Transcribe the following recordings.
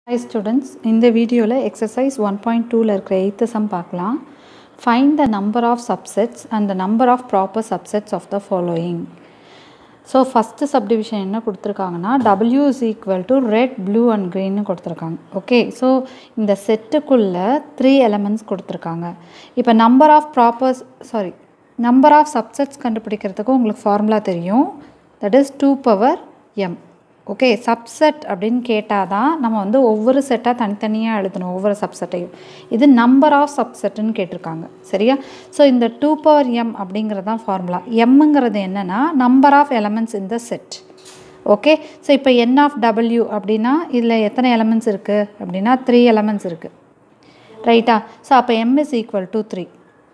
Hi students இந்த வீடியோவில் exercise one point டூவில் இருக்கிற எயித்து சம் பார்க்கலாம் find the number of subsets and the number of proper subsets of the following so first subdivision என்ன கொடுத்துருக்காங்கன்னா W is equal to red blue and க்ரீன்னு கொடுத்துருக்காங்க okay so இந்த செட்டுக்குள்ளே three elements கொடுத்துருக்காங்க இப்போ number of propers sorry number of subsets கண்டுபிடிக்கிறதுக்கு உங்களுக்கு ஃபார்முலா தெரியும் that is two power M okay subset அப்படின்னு கேட்டால் தான் நம்ம வந்து ஒவ்வொரு செட்டாக தனித்தனியாக எழுதணும் ஒவ்வொரு சப்செட்டையும் இது நம்பர் ஆஃப் சப்செட்டுன்னு கேட்டிருக்காங்க சரியா ஸோ இந்த டூ பவர் எம் அப்படிங்கிறது தான் ஃபார்முலா எம்முங்கிறது என்னென்னா number of elements in the set okay so இப்போ என் ஆஃப் டபிள்யூ அப்படின்னா இதில் எத்தனை எலமெண்ட்ஸ் இருக்குது அப்படின்னா த்ரீ எலமெண்ட்ஸ் இருக்குது ரைட்டா ஸோ அப்போ M is equal to three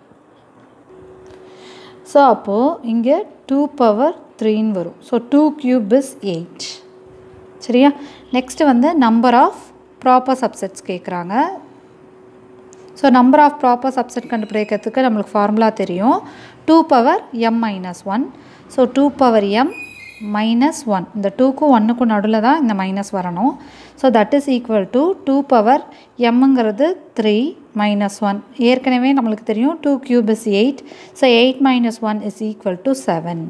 so அப்போது இங்கே டூ பவர் த்ரீன்னு வரும் so two cube is eight சரியா நெக்ஸ்ட்டு வந்து நம்பர் ஆஃப் ப்ராப்பர் சப்செட்ஸ் கேட்குறாங்க so number of proper subset கண்டுபிடிக்கிறதுக்கு நம்மளுக்கு ஃபார்முலா தெரியும் two power M minus one so two power M minus one இந்த டூக்கும் ஒன்றுக்கும் நடுவில் தான் இந்த மைனஸ் வரணும் so that is equal to two power எம்முங்கிறது த்ரீ மைனஸ் ஒன் ஏற்கனவே நம்மளுக்கு தெரியும் two cube is eight so eight minus one is equal to seven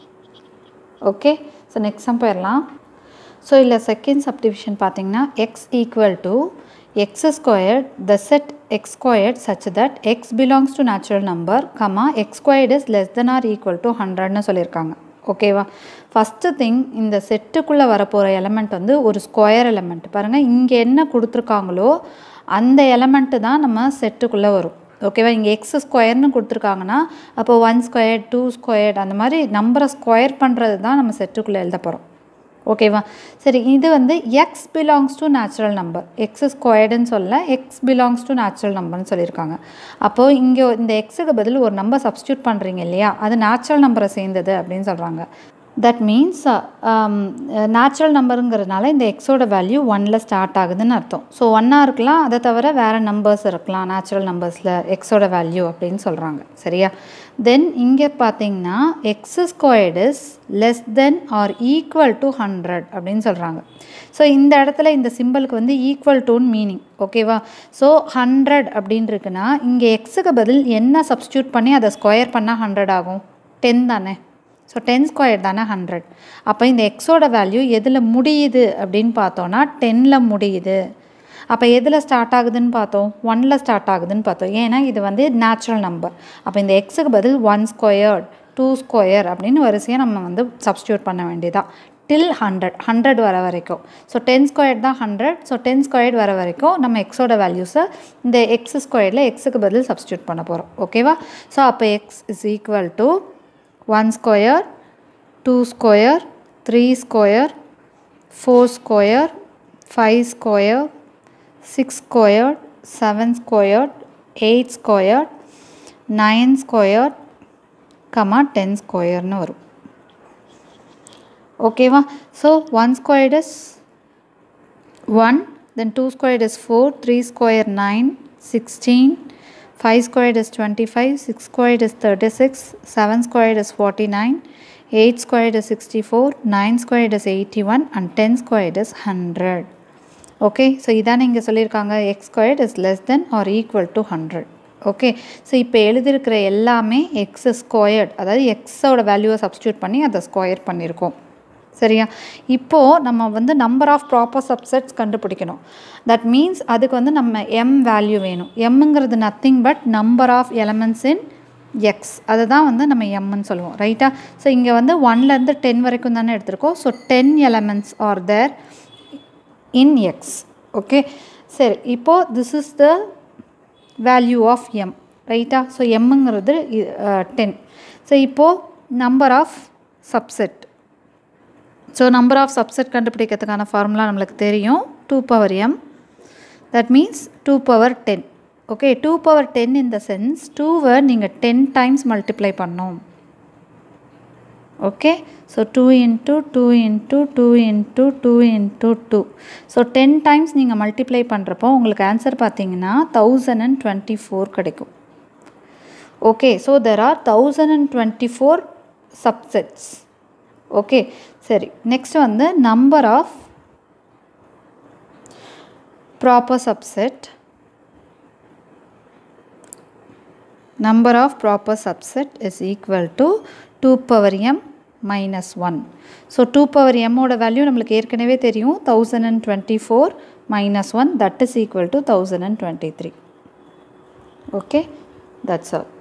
okay so next sum போயிடலாம் ஸோ இல்லை செகண்ட் சப்டிவிஷன் பார்த்தீங்கன்னா X equal to X squared the set X squared such that X belongs to natural number comma X squared is less than or equal to ஹண்ட்ரட்னு சொல்லியிருக்காங்க ஓகேவா first thing இந்த செட்டுக்குள்ளே வரப்போகிற element வந்து ஒரு square element பாருங்கள் இங்கே என்ன கொடுத்துருக்காங்களோ அந்த எலமெண்ட்டு தான் நம்ம செட்டுக்குள்ளே வரும் ஓகேவா இங்கே எக்ஸ் ஸ்கொயர்னு கொடுத்துருக்காங்கன்னா அப்போ ஒன் ஸ்கொயர் டூ ஸ்கொயர் அந்த மாதிரி நம்பரை ஸ்கொயர் பண்ணுறது தான் நம்ம செட்டுக்குள்ளே எழுத போகிறோம் ஓகேவா சரி இது வந்து X belongs to natural number X ஸ்கொயர்டுன்னு சொல்ல எக்ஸ் பிலாங்ஸ் டு நேச்சுரல் நம்பர்னு சொல்லியிருக்காங்க அப்போது இங்கே இந்த எக்ஸுக்கு பதில் ஒரு நம்பர் சப்ஸ்டியூட் பண்ணுறீங்க இல்லையா அது நேச்சுரல் நம்பரை சேர்ந்தது அப்படின்னு சொல்கிறாங்க தட் மீன்ஸ் நேச்சுரல் நம்பருங்கிறதுனால இந்த எக்ஸோட வேல்யூ ஒனில் ஸ்டார்ட் ஆகுதுன்னு அர்த்தம் ஸோ ஒன்னாக இருக்கலாம் அதை தவிர வேறு நம்பர்ஸ் இருக்கலாம் நேச்சுரல் நம்பர்ஸில் எக்ஸோட வேல்யூ அப்படின்னு சொல்கிறாங்க சரியா தென் இங்கே பார்த்தீங்கன்னா X squared is less than or equal to hundred அப்படின்னு சொல்கிறாங்க ஸோ இந்த இடத்துல இந்த சிம்பிளுக்கு வந்து ஈக்குவல் டுன்னு மீனிங் ஓகேவா ஸோ ஹண்ட்ரட் அப்படின்னு இருக்குன்னா இங்கே எக்ஸுக்கு பதில் என்ன சப்ஸ்டியூட் பண்ணி அதை ஸ்கொயர் பண்ணால் ஹண்ட்ரட் ஆகும் டென் தானே ஸோ டென் ஸ்கொயர் தானே ஹண்ட்ரட் அப்போ இந்த எக்ஸோட வேல்யூ எதில் முடியுது அப்படின்னு பார்த்தோன்னா டென்னில் முடியுது அப்போ எதில் ஸ்டார்ட் ஆகுதுன்னு பார்த்தோம் ஒனில் ஸ்டார்ட் ஆகுதுன்னு பார்த்தோம் ஏன்னா இது வந்து நேச்சுரல் நம்பர் அப்போ இந்த எக்ஸுக்கு பதில் ஒன் ஸ்கொயர்ட் டூ ஸ்கொயர் அப்படின்னு வரிசையாக நம்ம வந்து சப்ஸ்டியூட் பண்ண வேண்டியதான் டில் ஹண்ட்ரட் ஹண்ட்ரட் வர வரைக்கும் ஸோ டென் ஸ்கொயர் தான் ஹண்ட்ரட் ஸோ டென் ஸ்கொயர் வர வரைக்கும் நம்ம எக்ஸோட வேல்யூஸை இந்த எக்ஸ் ஸ்கொயரில் எக்ஸுக்கு பதில் சப்ஸ்டியூட் பண்ண போகிறோம் ஓகேவா ஸோ அப்போ X is equal to 1 square, 2 square, 3 square, 4 square, 5 square, 6 square, 7 square, 8 square, 9 square, comma 10 ஸ்கொயர்னு வரும் ஓகேவா so one squared is one then two squared is four three square nine sixteen 5 squared is 25, 6 squared is 36, 7 squared is 49, 8 squared is 64, 9 squared is 81 and 10 squared is 100. Okay so இதான் இங்கே சொல்லியிருக்காங்க X squared is less than or equal to hundred okay so இப்போ எழுதியிருக்கிற எல்லாமே X squared அதாவது எக்ஸோட வேல்யூவை substitute பண்ணி அதை ஸ்கொயர் பண்ணியிருக்கோம் சரியா இப்போது நம்ம வந்து நம்பர் ஆஃப் ப்ராப்பர் சப்செட்ஸ் கண்டுபிடிக்கணும் தட் மீன்ஸ் அதுக்கு வந்து நம்ம எம் வேல்யூ வேணும் எம்முங்கிறது nothing but number of elements in X அதை தான் வந்து நம்ம எம்னு சொல்லுவோம் ரைட்டா ஸோ இங்கே வந்து ஒன்லேருந்து டென் வரைக்கும் தானே எடுத்திருக்கோம் so ten elements are there in X okay சரி இப்போது this is the value of M ரைட்டா ஸோ எம்முங்கிறது டென் ஸோ இப்போது number of subset so number of subset கண்டுபிடிக்கிறதுக்கான ஃபார்முலா நம்மளுக்கு தெரியும் two power M that means two power ten okay two power ten in the sense டூவை நீங்கள் ten times multiply பண்ணோம் okay so two into two into two into two into two so ten times நீங்கள் multiply பண்ணுறப்போ உங்களுக்கு answer பார்த்தீங்கன்னா thousand and twenty four கிடைக்கும் okay so there are thousand and twenty four subsets okay சரி next வந்து number of proper subset number of proper subset is equal to 2 power m minus 1 so 2 power m ஓட value நம்மளுக்கு ஏற்கனவே தெரியும் 1024 minus 1 that is equal to 1023 okay that's all